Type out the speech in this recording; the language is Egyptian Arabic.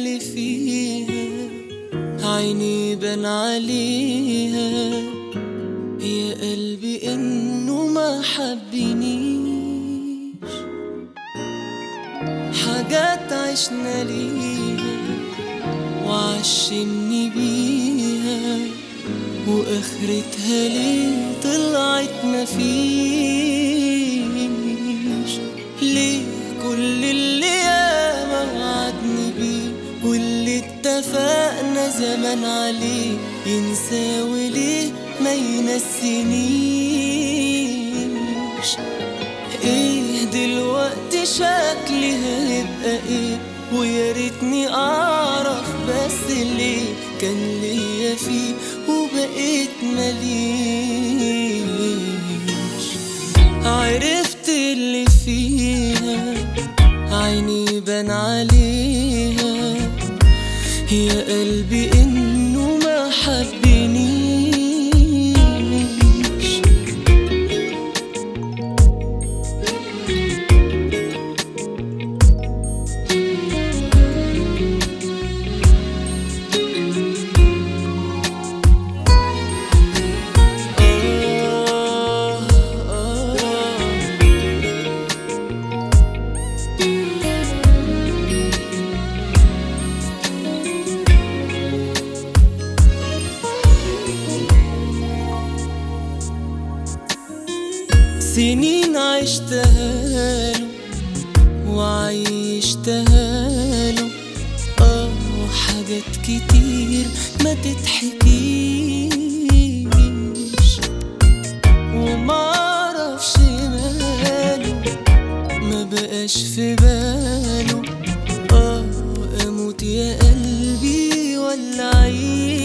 اللي فيها عيني بان عليها يا قلبي انه ما حبنيش حاجات عشنا ليها وعشمني بيها واخرتها ليه طلعت مفيش ليه كل اللي ياما وعدني بيه واللي اتفقنا زمان عليه ينساوي ليه ما ينسينيش ايه دلوقتي شكلي هيبقى ايه ويا ريتني اعرف بس ليه كان ليا فيه وبقيت مليش عرفت اللي فيها عيني بان عليها يا قلبي انه ما حبنيش آه آه سنين عشتها له وعيشتها له اه حاجات كتير ما تتحكيش ومعرفش ماله ما بقاش في باله اه اموت يا قلبي ولا عيش